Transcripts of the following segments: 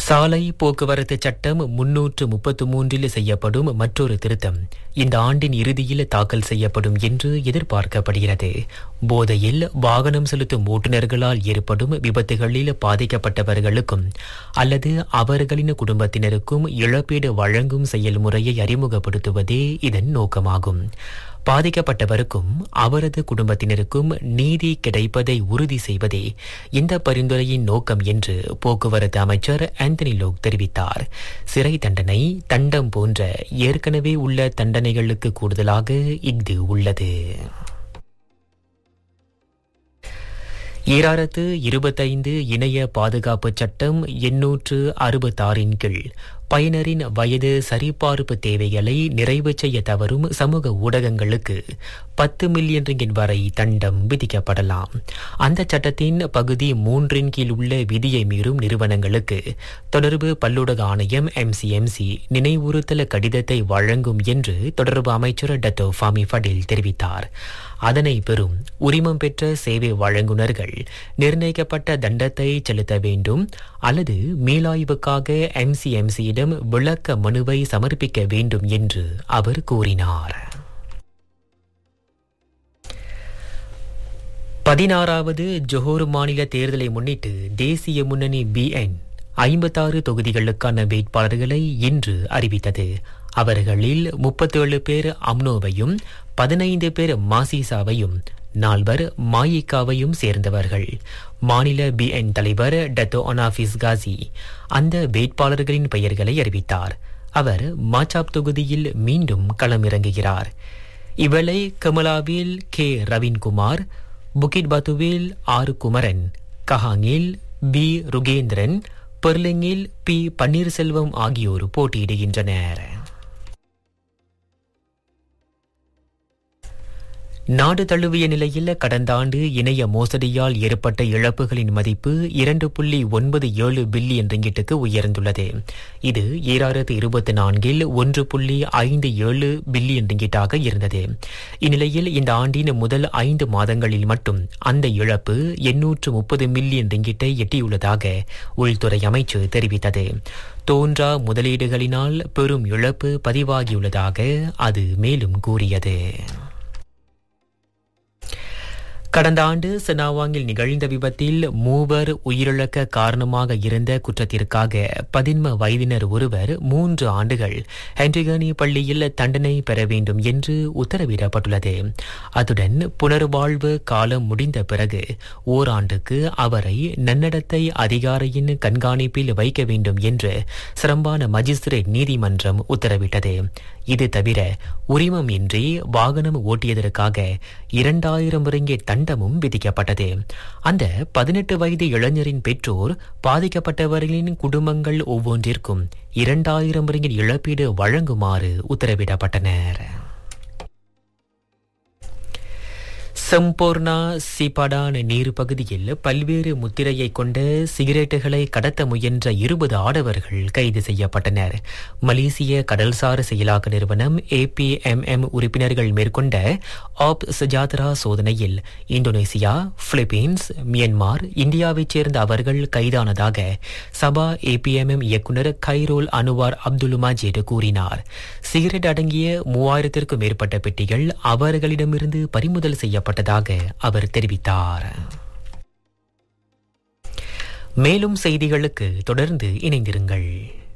சாலை போக்குவரத்து சட்டம் முன்னூற்று முப்பத்து மூன்றில் செய்யப்படும் மற்றொரு திருத்தம் இந்த ஆண்டின் இறுதியில் தாக்கல் செய்யப்படும் என்று எதிர்பார்க்கப்படுகிறது போதையில் வாகனம் செலுத்தும் ஓட்டுநர்களால் ஏற்படும் விபத்துகளில் பாதிக்கப்பட்டவர்களுக்கும் அல்லது அவர்களின் குடும்பத்தினருக்கும் இழப்பீடு வழங்கும் செயல்முறையை அறிமுகப்படுத்துவதே இதன் நோக்கமாகும் பாதிக்கப்பட்டவருக்கும் அவரது குடும்பத்தினருக்கும் நீதி கிடைப்பதை உறுதி செய்வதே இந்த பரிந்துரையின் நோக்கம் என்று போக்குவரத்து அமைச்சர் ஆந்தனி லோக் தெரிவித்தார் சிறை தண்டனை தண்டம் போன்ற ஏற்கனவே உள்ள தண்டனைகளுக்கு கூடுதலாக இஃது உள்ளது ஈராயிரத்து இருபத்தைந்து இணைய பாதுகாப்பு சட்டம் எண்ணூற்று அறுபத்தாறின் கீழ் பயனரின் வயது சரிபார்ப்பு தேவைகளை நிறைவு செய்ய தவறும் சமூக ஊடகங்களுக்கு பத்து மில்லியன் ரிங்கின் வரை தண்டம் விதிக்கப்படலாம் அந்த சட்டத்தின் பகுதி மூன்றின் கீழ் உள்ள விதியை மீறும் நிறுவனங்களுக்கு தொடர்பு பல்லூடக ஆணையம் எம்சிஎம்சி நினைவுறுத்தல் கடிதத்தை வழங்கும் என்று தொடர்பு அமைச்சர் டத்தோ ஃபாமி ஃபடில் தெரிவித்தார் அதனை பெறும் உரிமம் பெற்ற சேவை வழங்குனர்கள் நிர்ணயிக்கப்பட்ட தண்டத்தை செலுத்த வேண்டும் அல்லது மீளாய்வுக்காக எம்சிஎம்சியிடம் விளக்க மனுவை சமர்ப்பிக்க வேண்டும் என்று அவர் கூறினார் பதினாறாவது ஜொஹோர் மாநில தேர்தலை முன்னிட்டு தேசிய முன்னணி பிஎன் ஐம்பத்தாறு தொகுதிகளுக்கான வேட்பாளர்களை இன்று அறிவித்தது அவர்களில் முப்பத்தேழு பேர் அம்னோவையும் பதினைந்து பேர் மாசிசாவையும் நால்வர் மாயிக்காவையும் சேர்ந்தவர்கள் மாநில பிஎன் தலைவர் டத்தோ ஒனாஃபிஸ் காசி அந்த வேட்பாளர்களின் பெயர்களை அறிவித்தார் அவர் மாச்சாப் தொகுதியில் மீண்டும் களமிறங்குகிறார் இவளை கமலாவில் கே ரவீன்குமார் புகிட் பத்துவில் ஆர் குமரன் கஹாங்கில் பி ருகேந்திரன் பெர்லிங்கில் பி பன்னீர்செல்வம் ஆகியோர் போட்டியிடுகின்றனர் நாடு தழுவிய நிலையில் கடந்த ஆண்டு இணைய மோசடியால் ஏற்பட்ட இழப்புகளின் மதிப்பு இரண்டு புள்ளி ஒன்பது ஏழு பில்லியன் ரிங்கிட்டுக்கு உயர்ந்துள்ளது இது ஈராயிரத்து இருபத்தி நான்கில் ஒன்று புள்ளி ஐந்து ஏழு பில்லியன் ரிங்கிட்டாக இருந்தது இந்நிலையில் இந்த ஆண்டின் முதல் ஐந்து மாதங்களில் மட்டும் அந்த இழப்பு எண்ணூற்று முப்பது மில்லியன் ரிங்கிட்டை எட்டியுள்ளதாக உள்துறை அமைச்சு தெரிவித்தது தோன்றா முதலீடுகளினால் பெரும் இழப்பு பதிவாகியுள்ளதாக அது மேலும் கூறியது கடந்த ஆண்டு செனாவாங்கில் நிகழ்ந்த விபத்தில் மூவர் உயிரிழக்க காரணமாக இருந்த குற்றத்திற்காக பதின்ம வயதினர் ஒருவர் மூன்று ஆண்டுகள் ஹென்ரிகனி பள்ளியில் தண்டனை பெற வேண்டும் என்று உத்தரவிடப்பட்டுள்ளது அத்துடன் புனர்வாழ்வு காலம் முடிந்த பிறகு ஓராண்டுக்கு அவரை நன்னடத்தை அதிகாரியின் கண்காணிப்பில் வைக்க வேண்டும் என்று சிரம்பான மஜிஸ்திரேட் நீதிமன்றம் உத்தரவிட்டது இது தவிர உரிமம் இன்றி வாகனம் ஓட்டியதற்காக இரண்டாயிரம் ரிங்கே தண்டமும் விதிக்கப்பட்டது அந்த பதினெட்டு வயது இளைஞரின் பெற்றோர் பாதிக்கப்பட்டவர்களின் குடும்பங்கள் ஒவ்வொன்றிற்கும் இரண்டாயிரம் ரிங்கின் இழப்பீடு வழங்குமாறு உத்தரவிடப்பட்டனர் சம்பூர்ணா சிபாடான் நீர் பகுதியில் பல்வேறு முத்திரையை கொண்ட சிகரெட்டுகளை கடத்த முயன்ற இருபது ஆடவர்கள் கைது செய்யப்பட்டனர் மலேசிய கடல்சார் செயலாக்க நிறுவனம் ஏபிஎம்எம் உறுப்பினர்கள் மேற்கொண்ட ஆப் சஜாத்ரா சோதனையில் இந்தோனேசியா பிலிப்பீன்ஸ் மியன்மார் இந்தியாவைச் சேர்ந்த அவர்கள் கைதானதாக சபா ஏபிஎம்எம் இயக்குநர் கைரோல் அனுவார் அப்துல் மஜீத் கூறினார் சிகரெட் அடங்கிய மூவாயிரத்திற்கும் மேற்பட்ட பெட்டிகள் அவர்களிடமிருந்து பறிமுதல் செய்யப்பட்டதாக அவர் தெரிவித்தார் மேலும் செய்திகளுக்கு தொடர்ந்து இணைந்திருங்கள்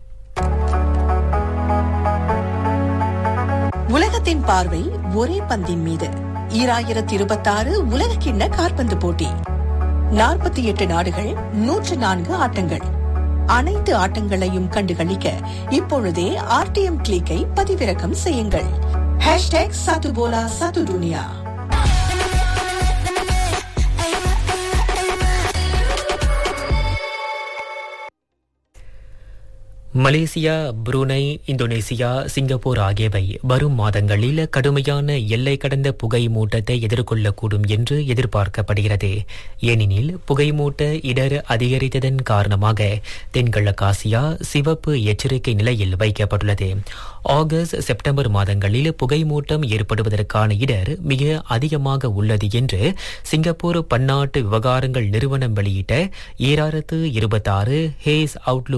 உலகத்தின் பார்வை ஒரே பந்தின் மீது ஈராயிரத்தி இருபத்தாறு உலக கிண்ண காற்பந்து போட்டி நாற்பத்தி எட்டு நாடுகள் நூற்று நான்கு ஆட்டங்கள் அனைத்து ஆட்டங்களையும் கண்டுகளிக்க இப்பொழுதே ஆர்டிஎம் கிளிக்கை பதிவிறக்கம் செய்யுங்கள் ஹேஷ்டேக் சத்துபோலா சத்து துனியா மலேசியா புரூனை இந்தோனேசியா சிங்கப்பூர் ஆகியவை வரும் மாதங்களில் கடுமையான எல்லை கடந்த புகை மூட்டத்தை எதிர்கொள்ளக்கூடும் என்று எதிர்பார்க்கப்படுகிறது ஏனெனில் புகை மூட்ட இடர் அதிகரித்ததன் காரணமாக தென்கிழக்காசியா சிவப்பு எச்சரிக்கை நிலையில் வைக்கப்பட்டுள்ளது ஆகஸ்ட் செப்டம்பர் மாதங்களில் புகை மூட்டம் ஏற்படுவதற்கான இடர் மிக அதிகமாக உள்ளது என்று சிங்கப்பூர் பன்னாட்டு விவகாரங்கள் நிறுவனம் வெளியிட்ட ஈராயிரத்து இருபத்தாறு ஹேஸ் அவுட்லுக்